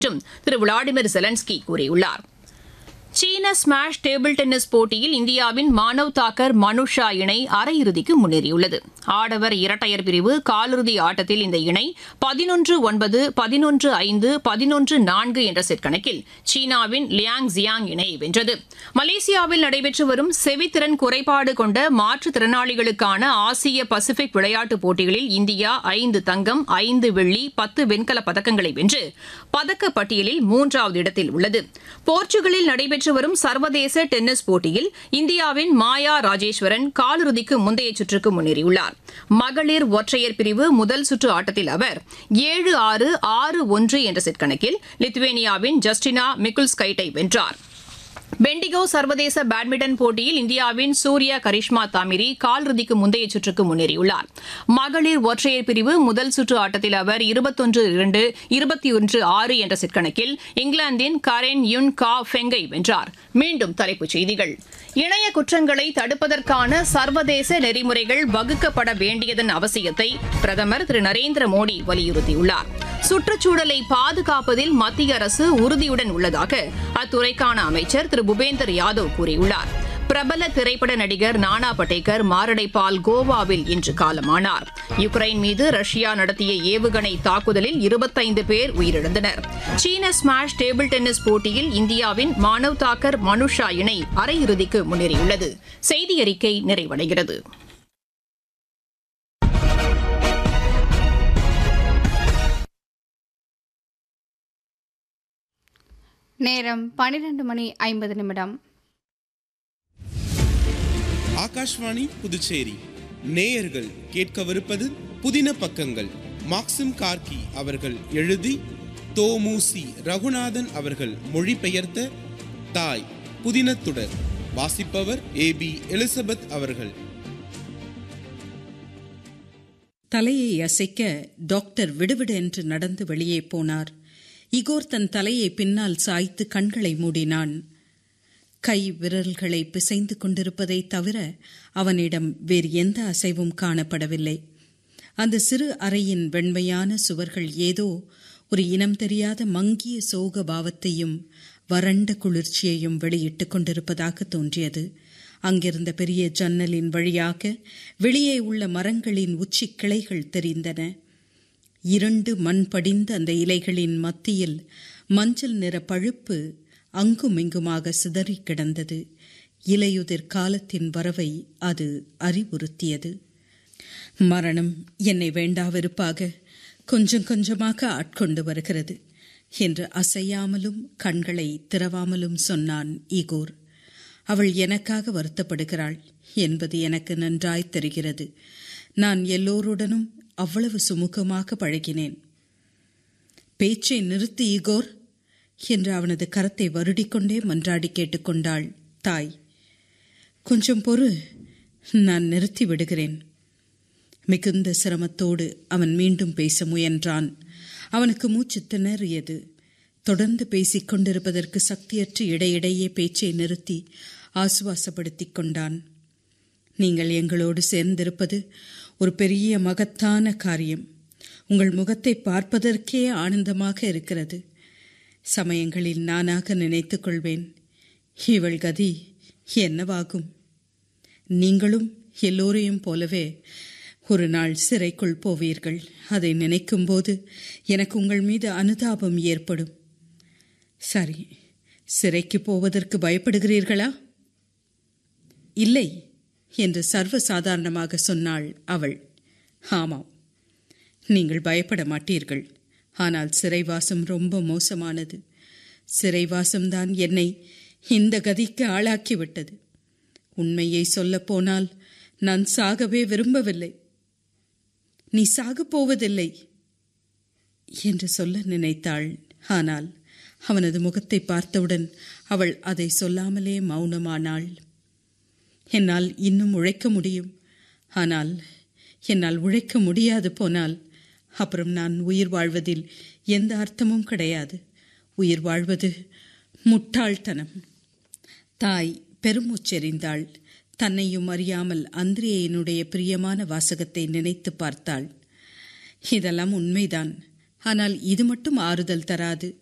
என்றும் திரு Vladimir Zelensky கூறியுள்ளார் சீன ஸ்மாஷ் டேபிள் டென்னிஸ் போட்டியில் இந்தியாவின் மானவ் தாக்கர் மனுஷா இணை அரையிறுதிக்கு முன்னேறியுள்ளது ஆடவர் இரட்டையர் பிரிவு காலிறுதி ஆட்டத்தில் இந்த இணை பதினொன்று ஒன்பது பதினொன்று ஐந்து பதினொன்று நான்கு என்ற செட் கணக்கில் சீனாவின் லியாங் ஜியாங் இணையை வென்றது மலேசியாவில் நடைபெற்று வரும் செவித்திறன் குறைபாடு கொண்ட மாற்றுத்திறனாளிகளுக்கான ஆசிய பசிபிக் விளையாட்டுப் போட்டிகளில் இந்தியா ஐந்து தங்கம் ஐந்து வெள்ளி பத்து வெண்கலப் பதக்கங்களை வென்று பதக்கப் பட்டியலில் மூன்றாவது இடத்தில் உள்ளது போர்ச்சுகலில் நடைபெற்று வரும் சர்வதேச டென்னிஸ் போட்டியில் இந்தியாவின் மாயா ராஜேஸ்வரன் காலிறுதிக்கு முந்தைய சுற்றுக்கு முன்னேறியுள்ளார் மகளிர் ஒற்றையர் பிரிவு முதல் சுற்று ஆட்டத்தில் அவர் ஏழு ஆறு ஆறு ஒன்று என்ற செட் கணக்கில் லித்துவேனியாவின் ஜஸ்டினா மிக்குல்ஸ்கைட்டை வென்றார் பெண்டிகோ சர்வதேச பேட்மிண்டன் போட்டியில் இந்தியாவின் சூர்யா கரிஷ்மா தாமிரி காலிறுதிக்கு முந்தைய சுற்றுக்கு முன்னேறியுள்ளார் மகளிர் ஒற்றையர் பிரிவு முதல் சுற்று ஆட்டத்தில் அவர் இருபத்தொன்று இரண்டு இருபத்தி ஒன்று ஆறு என்ற செட் கணக்கில் இங்கிலாந்தின் கரென் யுன் கா ஃபெங்கை வென்றார் மீண்டும் தலைப்புச் செய்திகள் இணைய குற்றங்களை தடுப்பதற்கான சர்வதேச நெறிமுறைகள் வகுக்கப்பட வேண்டியதன் அவசியத்தை பிரதமர் திரு நரேந்திர மோடி வலியுறுத்தியுள்ளார் சுற்றுச்சூழலை பாதுகாப்பதில் மத்திய அரசு உறுதியுடன் உள்ளதாக அத்துறைக்கான அமைச்சர் திரு பூபேந்தர் யாதவ் கூறியுள்ளார் பிரபல திரைப்பட நடிகர் நானா படேகர் மாரடைப்பால் கோவாவில் இன்று காலமானார் யுக்ரைன் மீது ரஷ்யா நடத்திய ஏவுகணை தாக்குதலில் இருபத்தைந்து பேர் உயிரிழந்தனர் சீன ஸ்மாஷ் டேபிள் டென்னிஸ் போட்டியில் இந்தியாவின் மானவ் தாக்கர் மனுஷா இணை அரையிறுதிக்கு முன்னேறியுள்ளது செய்தி அறிக்கை நிறைவடைகிறது நேரம் பன்னிரண்டு மணி ஐம்பது நிமிடம் ஆகாஷ்வாணி புதுச்சேரி நேயர்கள் கேட்கவிருப்பது புதின பக்கங்கள் மாக்சிம் கார்கி அவர்கள் எழுதி தோமுசி ரகுநாதன் அவர்கள் மொழிபெயர்த்த தாய் புதினத்துடர் வாசிப்பவர் ஏ பி எலிசபெத் அவர்கள் தலையை அசைக்க டாக்டர் விடுவிடு என்று நடந்து வெளியே போனார் இகோர் தன் தலையை பின்னால் சாய்த்து கண்களை மூடினான் கை விரல்களை பிசைந்து கொண்டிருப்பதை தவிர அவனிடம் வேறு எந்த அசைவும் காணப்படவில்லை அந்த சிறு அறையின் வெண்மையான சுவர்கள் ஏதோ ஒரு இனம் தெரியாத மங்கிய சோக பாவத்தையும் வறண்ட குளிர்ச்சியையும் வெளியிட்டுக் கொண்டிருப்பதாக தோன்றியது அங்கிருந்த பெரிய ஜன்னலின் வழியாக வெளியே உள்ள மரங்களின் உச்சி கிளைகள் தெரிந்தன இரண்டு மண் படிந்த அந்த இலைகளின் மத்தியில் மஞ்சள் நிற பழுப்பு அங்குமிங்குமாக சிதறி கிடந்தது இலையுதிர் காலத்தின் வரவை அது அறிவுறுத்தியது மரணம் என்னை வேண்டாவிருப்பாக கொஞ்சம் கொஞ்சமாக ஆட்கொண்டு வருகிறது என்று அசையாமலும் கண்களை திறவாமலும் சொன்னான் ஈகோர் அவள் எனக்காக வருத்தப்படுகிறாள் என்பது எனக்கு நன்றாய் தெரிகிறது நான் எல்லோருடனும் அவ்வளவு சுமூகமாக பழகினேன் பேச்சை நிறுத்தி ஈகோர் என்று அவனது கரத்தை வருடிக்கொண்டே மன்றாடி கேட்டுக்கொண்டாள் தாய் கொஞ்சம் பொறு நான் நிறுத்தி விடுகிறேன் மிகுந்த சிரமத்தோடு அவன் மீண்டும் பேச முயன்றான் அவனுக்கு மூச்சு திணறியது தொடர்ந்து பேசிக் கொண்டிருப்பதற்கு சக்தியற்று இடையிடையே பேச்சை நிறுத்தி ஆசுவாசப்படுத்திக் கொண்டான் நீங்கள் எங்களோடு சேர்ந்திருப்பது ஒரு பெரிய மகத்தான காரியம் உங்கள் முகத்தை பார்ப்பதற்கே ஆனந்தமாக இருக்கிறது சமயங்களில் நானாக நினைத்துக் கொள்வேன் இவள் கதி என்னவாகும் நீங்களும் எல்லோரையும் போலவே ஒரு நாள் சிறைக்குள் போவீர்கள் அதை நினைக்கும்போது எனக்கு உங்கள் மீது அனுதாபம் ஏற்படும் சரி சிறைக்கு போவதற்கு பயப்படுகிறீர்களா இல்லை என்று சர்வசாதாரணமாக சொன்னாள் அவள் ஆமாம் நீங்கள் பயப்பட மாட்டீர்கள் ஆனால் சிறைவாசம் ரொம்ப மோசமானது சிறைவாசம்தான் என்னை இந்த கதிக்கு ஆளாக்கிவிட்டது உண்மையை சொல்லப்போனால் நான் சாகவே விரும்பவில்லை நீ சாகப் போவதில்லை என்று சொல்ல நினைத்தாள் ஆனால் அவனது முகத்தை பார்த்தவுடன் அவள் அதை சொல்லாமலே மௌனமானாள் என்னால் இன்னும் உழைக்க முடியும் ஆனால் என்னால் உழைக்க முடியாது போனால் அப்புறம் நான் உயிர் வாழ்வதில் எந்த அர்த்தமும் கிடையாது உயிர் வாழ்வது முட்டாள்தனம் தாய் பெருமூச்செறிந்தாள் தன்னையும் அறியாமல் அந்திரியனுடைய பிரியமான வாசகத்தை நினைத்து பார்த்தாள் இதெல்லாம் உண்மைதான் ஆனால் இது மட்டும் ஆறுதல் தராது